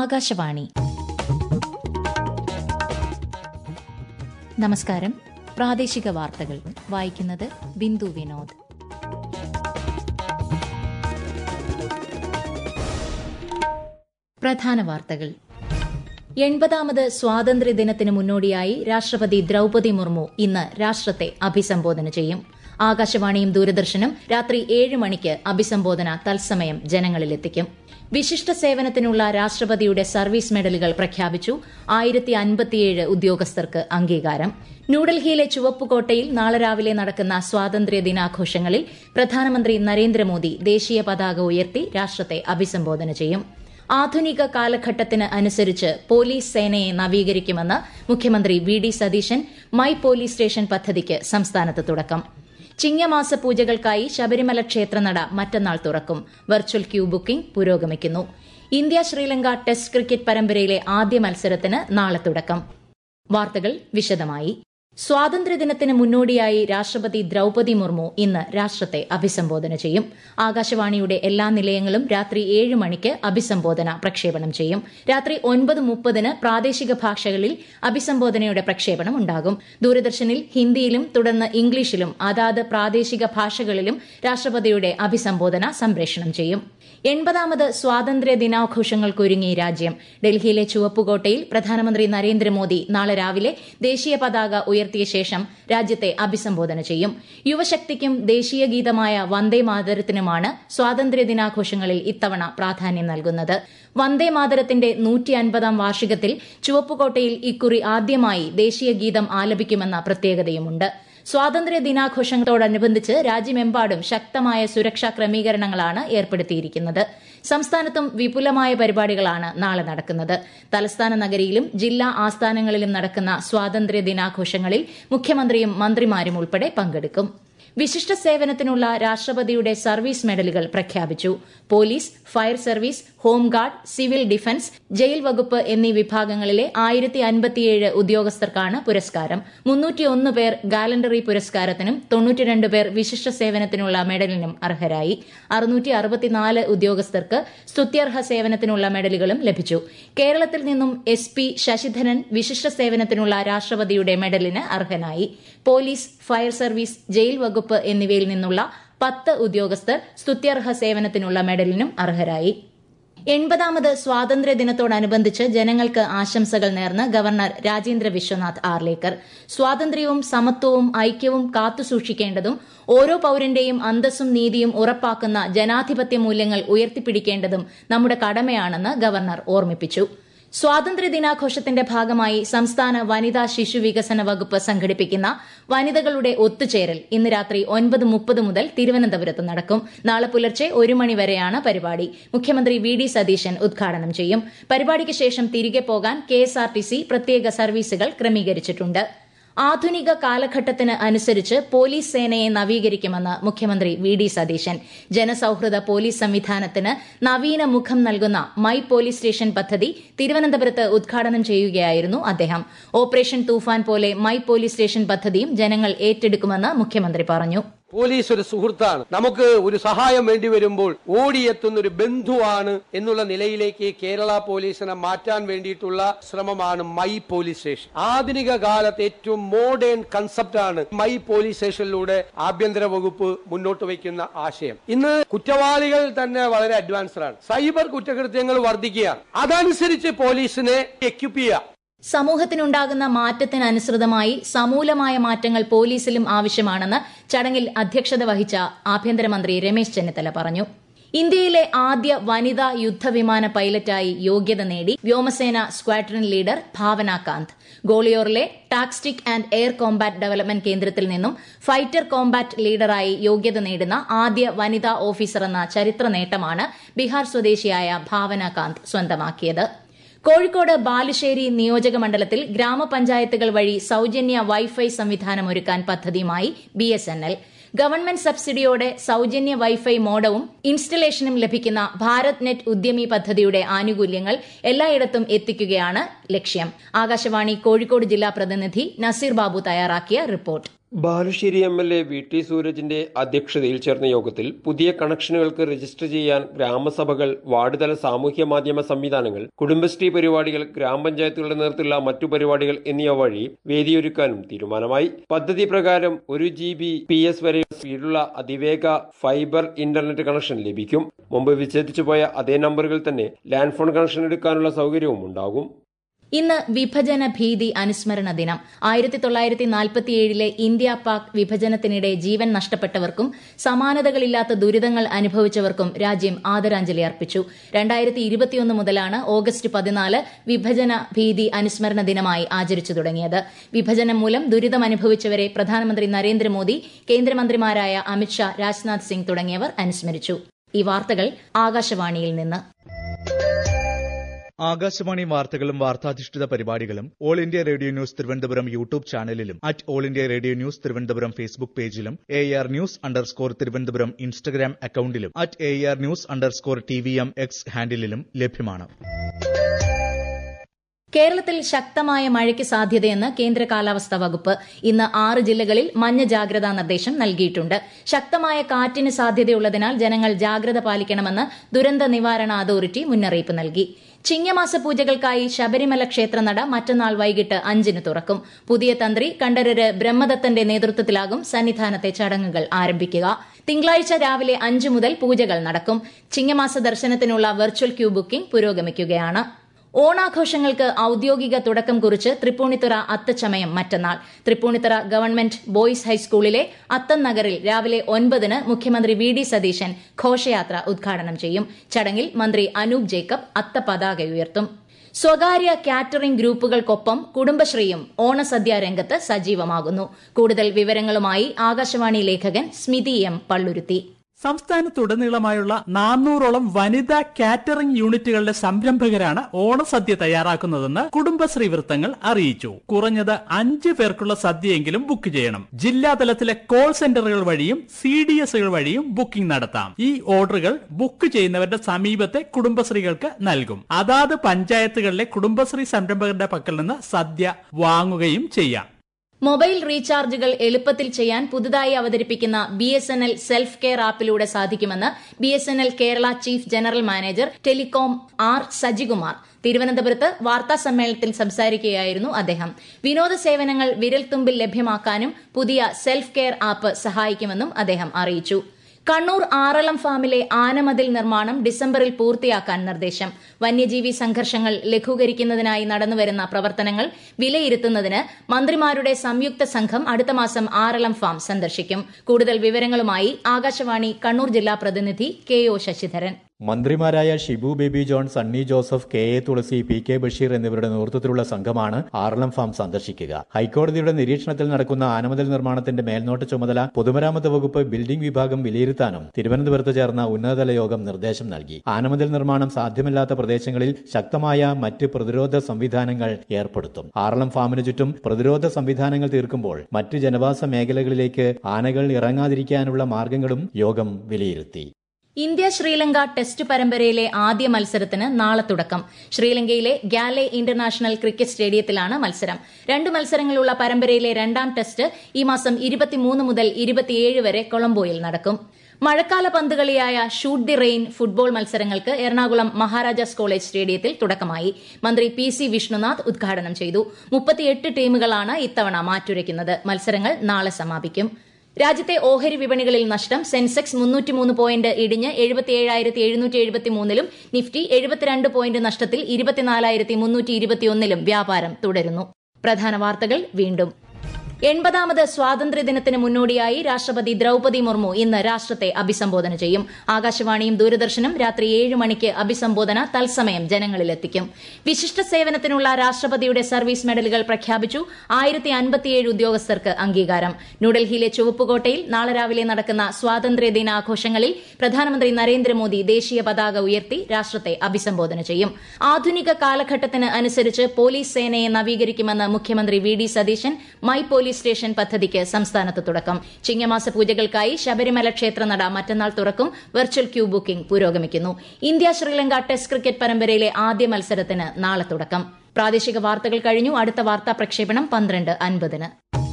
ആകാശവാണി നമസ്കാരം പ്രാദേശിക വാർത്തകൾ വായിക്കുന്നത് ബിന്ദു വിനോദ് പ്രധാന വാർത്തകൾ എൺപതാമത് സ്വാതന്ത്ര്യദിനത്തിന് മുന്നോടിയായി രാഷ്ട്രപതി ദ്രൌപതി മുർമു ഇന്ന് രാഷ്ട്രത്തെ അഭിസംബോധന ചെയ്യും ആകാശവാണിയും ദൂരദർശനും രാത്രി ഏഴ് മണിക്ക് അഭിസംബോധന തത്സമയം ജനങ്ങളിലെത്തിക്കും വിശിഷ്ട സേവനത്തിനുള്ള രാഷ്ട്രപതിയുടെ സർവീസ് മെഡലുകൾ പ്രഖ്യാപിച്ചു ആയിരത്തി അൻപത്തിയേഴ് ഉദ്യോഗസ്ഥർക്ക് അംഗീകാരം ന്യൂഡൽഹിയിലെ ചുവപ്പുകോട്ടയിൽ നാളെ രാവിലെ നടക്കുന്ന സ്വാതന്ത്ര്യ ദിനാഘോഷങ്ങളിൽ പ്രധാനമന്ത്രി നരേന്ദ്രമോദി ദേശീയ പതാക ഉയർത്തി രാഷ്ട്രത്തെ അഭിസംബോധന ചെയ്യും ആധുനിക കാലഘട്ടത്തിന് അനുസരിച്ച് പോലീസ് സേനയെ നവീകരിക്കുമെന്ന് മുഖ്യമന്ത്രി V D Satheesan my police station പദ്ധതിക്ക് സംസ്ഥാനത്ത് തുടക്കം ചിങ്ങമാസ പൂജകൾക്കായി ശബരിമല ക്ഷേത്രനട മറ്റന്നാൾ തുറക്കും വെർച്വൽ ക്യൂ ബുക്കിംഗ് പുരോഗമിക്കുന്നു ഇന്ത്യ ശ്രീലങ്ക ടെസ്റ്റ് ക്രിക്കറ്റ് പരമ്പരയിലെ ആദ്യ മത്സരത്തിന് നാളെ തുടക്കം വാർത്തകൾ വിശദമായി സ്വാതന്ത്ര്യദിനത്തിന് മുന്നോടിയായി രാഷ്ട്രപതി ദ്രൌപതി മുർമു ഇന്ന് രാഷ്ട്രത്തെ അഭിസംബോധന ചെയ്യും ആകാശവാണിയുടെ എല്ലാ നിലയങ്ങളും രാത്രി ഏഴ് മണിക്ക് അഭിസംബോധന പ്രക്ഷേപണം ചെയ്യും രാത്രി ഒൻപത് മുപ്പതിന് പ്രാദേശിക ഭാഷകളിൽ അഭിസംബോധനയുടെ പ്രക്ഷേപണം ഉണ്ടാകും ദൂരദർശനിൽ ഹിന്ദിയിലും തുടർന്ന് ഇംഗ്ലീഷിലും അതാത് പ്രാദേശിക ഭാഷകളിലും രാഷ്ട്രപതിയുടെ അഭിസംബോധന സംപ്രേഷണം ചെയ്യും എൺപതാമത് സ്വാതന്ത്ര്യ ദിനാഘോഷങ്ങൾക്കൊരുങ്ങി രാജ്യം ഡൽഹിയിലെ ചുവപ്പുകോട്ടയിൽ പ്രധാനമന്ത്രി നരേന്ദ്രമോദി നാളെ രാവിലെ ദേശീയ പതാക ഉയർത്തിയ ശേഷം രാജ്യത്തെ അഭിസംബോധന ചെയ്യും യുവശക്തിക്കും ദേശീയ ഗീതമായ വന്ദേ മാതരത്തിനുമാണ് സ്വാതന്ത്ര്യ ദിനാഘോഷങ്ങളിൽ ഇത്തവണ പ്രാധാന്യം നൽകുന്നത് വന്ദേ മാതരത്തിന്റെ നൂറ്റി അൻപതാം വാർഷികത്തിൽ ചുവപ്പുകോട്ടയിൽ ഇക്കുറി ആദ്യമായി ദേശീയ ഗീതം ആലപിക്കുമെന്ന പ്രത്യേകതയുമുണ്ട് സ്വാതന്ത്ര്യ ദിനാഘോഷങ്ങളോടനുബന്ധിച്ച് രാജ്യമെമ്പാടും ശക്തമായ സുരക്ഷാ ക്രമീകരണങ്ങളാണ് ഏർപ്പെടുത്തിയിരിക്കുന്നത് സംസ്ഥാനത്തും വിപുലമായ പരിപാടികളാണ് നാളെ നടക്കുന്നത് തലസ്ഥാന നഗരിയിലും ജില്ലാ ആസ്ഥാനങ്ങളിലും നടക്കുന്ന സ്വാതന്ത്ര്യ ദിനാഘോഷങ്ങളിൽ മുഖ്യമന്ത്രിയും മന്ത്രിമാരും ഉൾപ്പെടെ പങ്കെടുക്കും വിശിഷ്ട സേവനത്തിനുള്ള രാഷ്ട്രപതിയുടെ സർവീസ് മെഡലുകൾ പ്രഖ്യാപിച്ചു police fire service home guard civil defence jail വകുപ്പ് എന്നീ വിഭാഗങ്ങളിലെ ആയിരത്തി അൻപത്തിയേഴ് ഉദ്യോഗസ്ഥർക്കാണ് പുരസ്കാരം മുന്നൂറ്റിയൊന്ന് പേർ ഗാലണ്ടറി പുരസ്കാരത്തിനും തൊണ്ണൂറ്റിരണ്ട് പേർ വിശിഷ്ട സേവനത്തിനുള്ള മെഡലിനും അർഹരായി അറുന്നൂറ്റി അറുപത്തിനാല് ഉദ്യോഗസ്ഥർക്ക് സ്തുത്യർഹ സേവനത്തിനുള്ള മെഡലുകളും ലഭിച്ചു കേരളത്തിൽ നിന്നും എസ് പി ശശിധരൻ വിശിഷ്ട സേവനത്തിനുള്ള രാഷ്ട്രപതിയുടെ മെഡലിന് അർഹനായി പോലീസ് ഫയർ സർവീസ് ജയിൽ വകുപ്പ് എന്നിവയിൽ നിന്നുള്ള പത്ത് ഉദ്യോഗസ്ഥർ സ്തുത്യർഹ സേവനത്തിനുള്ള മെഡലിനും അർഹരായി എൺപതാമത് സ്വാതന്ത്ര്യ ദിനത്തോടനുബന്ധിച്ച് ജനങ്ങൾക്ക് ആശംസകൾ നേർന്ന് ഗവർണർ രാജേന്ദ്ര വിശ്വനാഥ് ആർലേക്കർ സ്വാതന്ത്ര്യവും സമത്വവും ഐക്യവും കാത്തുസൂക്ഷിക്കേണ്ടതും ഓരോ പൌരന്റെയും അന്തസ്സും നീതിയും ഉറപ്പാക്കുന്ന ജനാധിപത്യ മൂല്യങ്ങൾ ഉയർത്തിപ്പിടിക്കേണ്ടതും നമ്മുടെ കടമയാണെന്ന് ഗവർണർ ഓർമ്മിപ്പിച്ചു സ്വാതന്ത്ര്യ ദിനാഘോഷത്തിന്റെ ഭാഗമായി സംസ്ഥാന വനിതാ ശിശു വികസന വകുപ്പ് സംഘടിപ്പിക്കുന്ന വനിതകളുടെ ഒത്തുചേരൽ ഇന്ന് രാത്രി ഒൻപത് മുപ്പത് മുതൽ തിരുവനന്തപുരത്ത് നടക്കും നാളെ പുലർച്ചെ ഒരു മണിവരെയാണ് പരിപാടി മുഖ്യമന്ത്രി വി ഡി സതീശൻ ഉദ്ഘാടനം ചെയ്യും പരിപാടിക്ക് ശേഷം തിരികെ പോകാൻ കെഎസ്ആർടിസി പ്രത്യേക സർവീസുകൾ ക്രമീകരിച്ചിട്ടുണ്ട് ആധുനിക കാലഘട്ടത്തിന് അനുസരിച്ച് പോലീസ് സേനയെ നവീകരിക്കുമെന്ന് മുഖ്യമന്ത്രി വി ഡി സതീശൻ ജനസൌഹൃദ പോലീസ് സംവിധാനത്തിന് നവീന മുഖം നൽകുന്ന മൈ പോലീസ് സ്റ്റേഷൻ പദ്ധതി തിരുവനന്തപുരത്ത് ഉദ്ഘാടനം ചെയ്യുകയായിരുന്നു അദ്ദേഹം ഓപ്പറേഷൻ തൂഫാൻ പോലെ മൈ പോലീസ് സ്റ്റേഷൻ പദ്ധതിയും ജനങ്ങൾ ഏറ്റെടുക്കുമെന്ന് മുഖ്യമന്ത്രി പറഞ്ഞു പോലീസ് ഒരു സുഹൃത്താണ് നമുക്ക് ഒരു സഹായം വേണ്ടി വരുമ്പോൾ ഓടിയെത്തുന്ന ഒരു ബന്ധുവാണ് എന്നുള്ള നിലയിലേക്ക് കേരള പോലീസിനെ മാറ്റാൻ വേണ്ടിയിട്ടുള്ള ശ്രമമാണ് മൈ പോലീസ് സ്റ്റേഷൻ ആധുനിക കാലത്ത് ഏറ്റവും മോഡേൺ കൺസെപ്റ്റാണ് മൈ പോലീസ് സ്റ്റേഷനിലൂടെ ആഭ്യന്തര വകുപ്പ് മുന്നോട്ട് വയ്ക്കുന്ന ആശയം ഇന്ന് കുറ്റവാളികൾ തന്നെ വളരെ അഡ്വാൻസ്ഡ് ആണ് സൈബർ കുറ്റകൃത്യങ്ങൾ വർദ്ധിക്കുകയാണ് അതനുസരിച്ച് പോലീസിനെ എക്യുപ്പ് ചെയ്യുക സമൂഹത്തിനുണ്ടാകുന്ന മാറ്റത്തിനനുസൃതമായി സമൂലമായ മാറ്റങ്ങൾ പോലീസിലും ആവശ്യമാണെന്ന് ചടങ്ങിൽ അധ്യക്ഷത വഹിച്ച ആഭ്യന്തരമന്ത്രി രമേശ് ചെന്നിത്തല പറഞ്ഞു ഇന്ത്യയിലെ ആദ്യ വനിതാ യുദ്ധവിമാന പൈലറ്റായി യോഗ്യത നേടി വ്യോമസേന സ്ക്വാഡ്രൺ ലീഡർ ഭാവന കാന്ത് ഗോളിയോറിലെ tactics and air combat development കേന്ദ്രത്തിൽ നിന്നും ഫൈറ്റർ കോംബാറ്റ് ലീഡറായി യോഗ്യത നേടുന്ന ആദ്യ വനിതാ ഓഫീസർ എന്ന ചരിത്ര നേട്ടമാണ് ബീഹാർ സ്വദേശിയായ ഭാവന കാന്ത് സ്വന്തമാക്കിയത് കോഴിക്കോട് ബാലുശ്ശേരി നിയോജക മണ്ഡലത്തിൽ ഗ്രാമപഞ്ചായത്തുകൾ വഴി സൌജന്യ വൈഫൈ സംവിധാനം ഒരുക്കാൻ പദ്ധതിയുമായി B S N L government സബ്സിഡിയോടെ സൌജന്യ വൈഫൈ മോഡവും ഇൻസ്റ്റലേഷനും ലഭിക്കുന്ന ഭാരത് നെറ്റ് ഉദ്യമി പദ്ധതിയുടെ ആനുകൂല്യങ്ങൾ എല്ലായിടത്തും എത്തിക്കുകയാണ് ലക്ഷ്യം ആകാശവാണി കോഴിക്കോട് ജില്ലാ പ്രതിനിധി നസീർ ബാബു തയ്യാറാക്കിയ report Balussery M L A V T സൂരജിന്റെ അധ്യക്ഷതയിൽ ചേർന്ന യോഗത്തിൽ പുതിയ കണക്ഷനുകൾക്ക് രജിസ്റ്റർ ചെയ്യാൻ ഗ്രാമസഭകൾ വാർഡ് തല സാമൂഹ്യ മാധ്യമ സംവിധാനങ്ങൾ കുടുംബശ്രീ പരിപാടികൾ ഗ്രാമപഞ്ചായത്തുകളുടെ നേതൃത്വത്തിലുള്ള മറ്റു പരിപാടികൾ എന്നിവ വഴി വേദിയൊരുക്കാനും തീരുമാനമായി പദ്ധതി പ്രകാരം ഒരു ജി ബി പി എസ് വരെ സ്പീഡുള്ള അതിവേഗ ഫൈബർ ഇന്റർനെറ്റ് കണക്ഷൻ ലഭിക്കും മുമ്പ് വിച്ഛേദിച്ചു പോയ അതേ നമ്പറുകൾ തന്നെ ലാൻഡ് ഫോൺ കണക്ഷൻ എടുക്കാനുള്ള സൗകര്യവും ഉണ്ടാകും ഇന്ന് വിഭജന ഭീതി അനുസ്മരണ ദിനം ആയിരത്തി തൊള്ളായിരത്തി നാൽപ്പത്തിയേഴിലെ ഇന്ത്യ പാക് വിഭജനത്തിനിടെ ജീവൻ നഷ്ടപ്പെട്ടവർക്കും സമാനതകളില്ലാത്ത ദുരിതങ്ങൾ അനുഭവിച്ചവർക്കും രാജ്യം ആദരാഞ്ജലി അർപ്പിച്ചു രണ്ടായിരത്തി ഇരുപത്തിയൊന്ന് മുതലാണ് ഓഗസ്റ്റ് പതിനാല് വിഭജന ഭീതി അനുസ്മരണ ദിനമായി ആചരിച്ചു തുടങ്ങിയത് വിഭജനം മൂലം ദുരിതം അനുഭവിച്ചവരെ പ്രധാനമന്ത്രി നരേന്ദ്രമോദി കേന്ദ്രമന്ത്രിമാരായ അമിത്ഷാ രാജ്നാഥ് സിംഗ് തുടങ്ങിയവർ അനുസ്മരിച്ചു ഈ വാർത്തകൾ ആകാശവാണിയിൽ നിന്ന് ആകാശവാണി വാർത്തകളും വാർത്താധിഷ്ഠിത പരിപാടികളും all India radio news Thiruvananthapuram YouTube ചാനലിലും at all India radio news Thiruvananthapuram Facebook പേജിലും A R news underscore Thiruvananthapuram Instagram അക്കൌണ്ടിലും at A R news underscore T V M X ഹാൻഡിലും ലഭ്യമാണ് കേരളത്തിൽ ശക്തമായ മഴയ്ക്ക് സാധ്യതയെന്ന് കേന്ദ്ര കാലാവസ്ഥാ വകുപ്പ് ഇന്ന് ആറ് ജില്ലകളിൽ മഞ്ഞ ജാഗ്രതാ നിർദ്ദേശം നൽകിയിട്ടുണ്ട് ശക്തമായ കാറ്റിന് സാധ്യതയുള്ളതിനാൽ ജനങ്ങൾ ജാഗ്രത പാലിക്കണമെന്ന് ദുരന്ത നിവാരണ അതോറിറ്റി മുന്നറിയിപ്പ് നൽകി ചിങ്ങമാസ പൂജകൾക്കായി ശബരിമല ക്ഷേത്രനട മറ്റന്നാൾ വൈകിട്ട് അഞ്ചിന് തുറക്കും പുതിയ തന്ത്രി കണ്ഠരര് ബ്രഹ്മദത്തന്റെ നേതൃത്വത്തിലാകും സന്നിധാനത്തെ ചടങ്ങുകൾ ആരംഭിക്കുക തിങ്കളാഴ്ച രാവിലെ അഞ്ച് മുതൽ പൂജകൾ നടക്കും ചിങ്ങമാസ ദർശനത്തിനുള്ള വെർച്വൽ ക്യൂ ബുക്കിംഗ് പുരോഗമിക്കുകയാണ് ഓണാഘോഷങ്ങൾക്ക് ഔദ്യോഗിക തുടക്കം കുറിച്ച് തൃപ്പൂണിത്തുറ അത്തച്ചമയം മറ്റന്നാൾ തൃപ്പൂണിത്തുറ ഗവൺമെന്റ് ബോയ്സ് ഹൈസ്കൂളിലെ അത്തം നഗറിൽ രാവിലെ ഒൻപതിന് മുഖ്യമന്ത്രി വി ഡി സതീശൻ ഘോഷയാത്ര ഉദ്ഘാടനം ചെയ്യും ചടങ്ങിൽ മന്ത്രി അനൂപ് ജേക്കബ് അത്തപതാക ഉയർത്തും സ്വകാര്യ കാറ്ററിംഗ് ഗ്രൂപ്പുകൾക്കൊപ്പം കുടുംബശ്രീയും ഓണസദ്യ രംഗത്ത് സജീവമാകുന്നു കൂടുതൽ വിവരങ്ങളുമായി ആകാശവാണി ലേഖകൻ സ്മിതി എം പള്ളുരുത്തി സംസ്ഥാനത്തുടനീളമായുള്ള നാനൂറോളം വനിതാ കാറ്ററിംഗ് യൂണിറ്റുകളുടെ സംരംഭകരാണ് ഓണസദ്യ തയ്യാറാക്കുന്നതെന്ന് കുടുംബശ്രീ വൃത്തങ്ങൾ അറിയിച്ചു കുറഞ്ഞത് അഞ്ച് പേർക്കുള്ള സദ്യയെങ്കിലും ബുക്ക് ചെയ്യണം ജില്ലാതലത്തിലെ കോൾ സെന്ററുകൾ വഴിയും സി ഡി എസുകൾ വഴിയും ബുക്കിംഗ് നടത്താം ഈ ഓർഡറുകൾ ബുക്ക് ചെയ്യുന്നവരുടെ സമീപത്തെ കുടുംബശ്രീകൾക്ക് നൽകും അതാത് പഞ്ചായത്തുകളിലെ കുടുംബശ്രീ സംരംഭകരുടെ പക്കൽ നിന്ന് സദ്യ വാങ്ങുകയും ചെയ്യാം മൊബൈൽ റീചാർജുകൾ എളുപ്പത്തിൽ ചെയ്യാൻ പുതുതായി അവതരിപ്പിക്കുന്ന B S N L self care ആപ്പിലൂടെ സാധിക്കുമെന്ന് B S N L Kerala chief general manager telecom R Sajikumar തിരുവനന്തപുരത്ത് വാർത്താ സമ്മേളനത്തിൽ സംസാരിക്കുകയായിരുന്നു അദ്ദേഹം വിനോദ സേവനങ്ങൾ വിരൽത്തുമ്പിൽ ലഭ്യമാക്കാനും പുതിയ സെൽഫ് കെയർ ആപ്പ് സഹായിക്കുമെന്നും അദ്ദേഹം അറിയിച്ചു കണ്ണൂർ ആറളം ഫാമിലെ ആനമതിൽ നിർമ്മാണം ഡിസംബറിൽ പൂർത്തിയാക്കാൻ നിർദ്ദേശം വന്യജീവി സംഘർഷങ്ങൾ ലഘൂകരിക്കുന്നതിനായി നടന്നുവരുന്ന പ്രവർത്തനങ്ങൾ വിലയിരുത്തുന്നതിന് മന്ത്രിമാരുടെ സംയുക്ത സംഘം അടുത്ത മാസം ആറളം ഫാം സന്ദർശിക്കും കൂടുതൽ വിവരങ്ങളുമായി ആകാശവാണി കണ്ണൂർ ജില്ലാ പ്രതിനിധി കെ ഒ ശശിധരൻ മന്ത്രിമാരായ Shibu Baby John Sunny Joseph K A Thulasi P K Basheer എന്നിവരുടെ നേതൃത്വത്തിലുള്ള സംഘമാണ് ആറളം ഫാം സന്ദർശിക്കുക ഹൈക്കോടതിയുടെ നിരീക്ഷണത്തിൽ നടക്കുന്ന ആനമതിൽ നിർമ്മാണത്തിന്റെ മേൽനോട്ട ചുമതല പൊതുമരാമത്ത് വകുപ്പ് ബിൽഡിംഗ് വിഭാഗം വിലയിരുത്താനും തിരുവനന്തപുരത്ത് ചേർന്ന ഉന്നതതല യോഗം നിർദ്ദേശം നൽകി ആനമതിൽ നിർമ്മാണം സാധ്യമല്ലാത്ത പ്രദേശങ്ങളിൽ ശക്തമായ മറ്റ് പ്രതിരോധ സംവിധാനങ്ങൾ ഏർപ്പെടുത്തും ആറളം ഫാമിന് ചുറ്റും പ്രതിരോധ സംവിധാനങ്ങൾ തീർക്കുമ്പോൾ മറ്റ് ജനവാസ മേഖലകളിലേക്ക് ആനകൾ ഇറങ്ങാതിരിക്കാനുള്ള മാർഗങ്ങളും യോഗം വിലയിരുത്തി ഇന്ത്യ ശ്രീലങ്ക ടെസ്റ്റ് പരമ്പരയിലെ ആദ്യ മത്സരത്തിന് നാളെ തുടക്കം ശ്രീലങ്കയിലെ ഗാലെ ഇന്റർനാഷണൽ ക്രിക്കറ്റ് സ്റ്റേഡിയത്തിലാണ് മത്സരം രണ്ട് മത്സരങ്ങളുള്ള പരമ്പരയിലെ രണ്ടാം ടെസ്റ്റ് ഈ മാസം ഇരുപത്തിമൂന്ന് മുതൽ ഇരുപത്തിയേഴ് വരെ കൊളംബോയിൽ നടക്കും മഴക്കാല പന്തുകളിയായ ഷൂട്ട് ദി റെയിൻ ഫുട്ബോൾ മത്സരങ്ങൾക്ക് എറണാകുളം മഹാരാജാസ് കോളേജ് സ്റ്റേഡിയത്തിൽ തുടക്കമായി മന്ത്രി പി സി വിഷ്ണുനാഥ് ഉദ്ഘാടനം ചെയ്തു മുപ്പത്തിയെട്ട് ടീമുകളാണ് ഇത്തവണ മാറ്റുരയ്ക്കുന്നത് മത്സരങ്ങൾ നാളെ സമാപിക്കും രാജ്യത്തെ ഓഹരി വിപണികളിൽ നഷ്ടം സെൻസെക്സ് മുന്നൂറ്റിമൂന്ന് പോയിന്റ് ഇടിഞ്ഞ് എഴുപത്തിയേഴായിരത്തി എഴുന്നൂറ്റി എഴുപത്തിമൂന്നിലും നിഫ്റ്റി എഴുപത്തിരണ്ട് പോയിന്റ് നഷ്ടത്തിൽ ഇരുപത്തിനാലായിരത്തി മുന്നൂറ്റി ഇരുപത്തിയൊന്നിലും വ്യാപാരം തുടരുന്നു പ്രധാന വാർത്തകൾ വീണ്ടും എൺപതാമത് സ്വാതന്ത്ര്യദിനത്തിന് മുന്നോടിയായി രാഷ്ട്രപതി ദ്രൌപതി മുർമു ഇന്ന് രാഷ്ട്രത്തെ അഭിസംബോധന ചെയ്യും ആകാശവാണിയും ദൂരദർശനും രാത്രി ഏഴ് മണിക്ക് അഭിസംബോധന തത്സമയം ജനങ്ങളിലെത്തിക്കും വിശിഷ്ട സേവനത്തിനുള്ള രാഷ്ട്രപതിയുടെ സർവീസ് മെഡലുകൾ പ്രഖ്യാപിച്ചു ആയിരത്തി അൻപത്തിയേഴ് ഉദ്യോഗസ്ഥർക്ക് അംഗീകാരം ന്യൂഡൽഹിയിലെ ചുവപ്പുകോട്ടയിൽ നാളെ രാവിലെ നടക്കുന്ന സ്വാതന്ത്ര്യ ദിനാഘോഷങ്ങളിൽ പ്രധാനമന്ത്രി നരേന്ദ്രമോദി ദേശീയ പതാക ഉയർത്തി രാഷ്ട്രത്തെ അഭിസംബോധന ചെയ്യും ആധുനിക കാലഘട്ടത്തിന് അനുസരിച്ച് പോലീസ് സേനയെ നവീകരിക്കുമെന്ന് മുഖ്യമന്ത്രി V D Satheesan my police station പദ്ധതിക്ക് സംസ്ഥാനത്ത് തുടക്കം ചിങ്ങമാസ പൂജകൾക്കായി ശബരിമല ക്ഷേത്രനട മറ്റന്നാൾ തുറക്കും വെർച്വൽ ക്യൂ ബുക്കിംഗ് പുരോഗമിക്കുന്നു ഇന്ത്യ ശ്രീലങ്ക ടെസ്റ്റ് ക്രിക്കറ്റ് പരമ്പരയിലെ ആദ്യ മത്സരത്തിന് നാളെ തുടക്കം പ്രാദേശിക വാർത്തകൾ കഴിഞ്ഞു അടുത്ത വാർത്താ പ്രക്ഷേപണം പന്ത്രണ്ട് അൻപതിന്